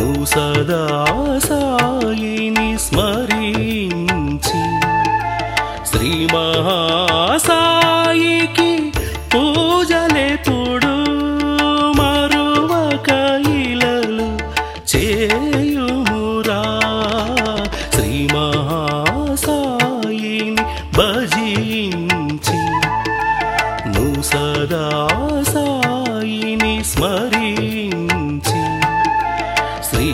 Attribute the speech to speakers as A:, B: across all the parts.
A: నువ్వు సదా సాయిని స్మరించి శ్రీ మహాసాయికి పూజలెప్పుడు మరువక ఇలలు చేయుమురా శ్రీ మహాసాయిని భజించి నువ్వు సదా సాయిని స్మరించి శ్రీ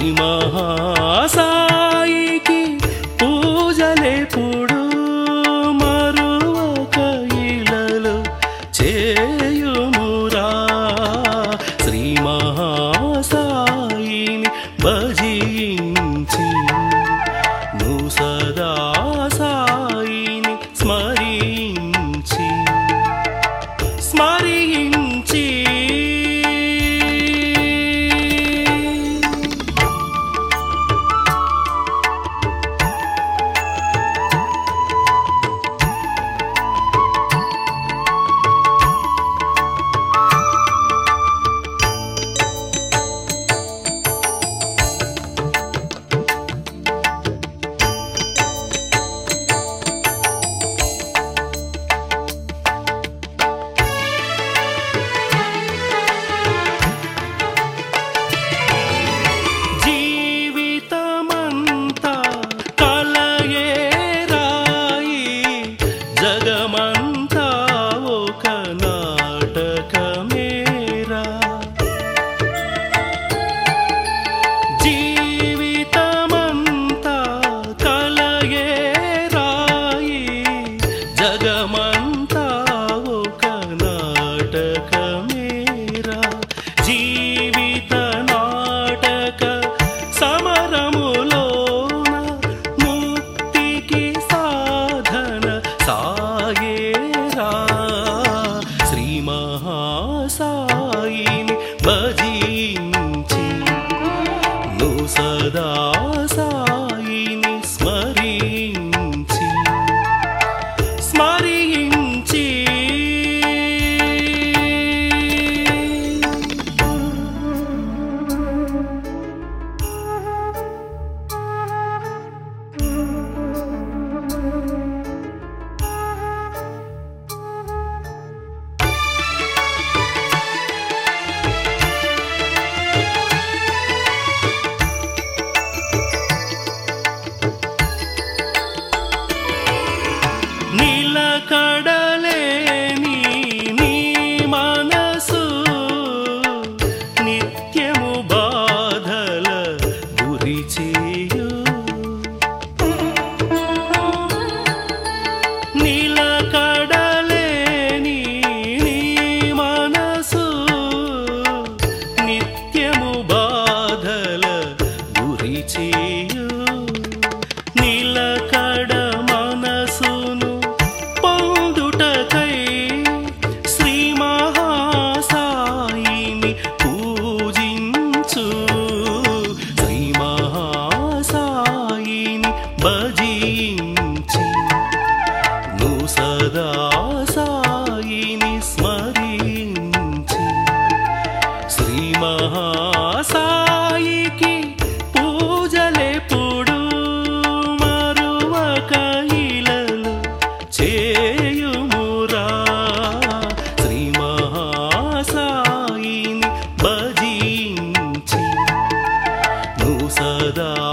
A: మహాసాయికి పూజలెప్పుడు మరువక ఇలలు చేయుమురా శ్రీ మహాసాయిని భజించి నువ్వు సదా సాయిని స్మరించి స్మరించి జీవితమంతా కలయే రాయి జగమంతా ఒక నాటకమేరా జీవితమంతా కలయే రాయి జగమంతా ఒక నాటకమేరా జీవిత నాటక సమరములోన ముక్తికి సాధన సాయేరా శ్రీ మహాసాయిని భజించి నువ్వు సదా సాయిని స్మరించి స్మరించి నిలకడలేని నీ మనసు నిత్యము బాధల గురి చేయు నిలకడలేని నీ మనసు నిత్యము బాధల గురి చేయు నిలకడ మనసును పొందుటకై శ్రీ మహాసాయిని పూజించు శ్రీ మహాసాయిని భజించి నువ్వు సదా సాయిని స్మరించి శ్రీ మహాసాయికి పూజలెప్పుడు మరువక ఇలలు చేయుమురా శ్రీ మహాసాయిని భజించి నువ్వు సదా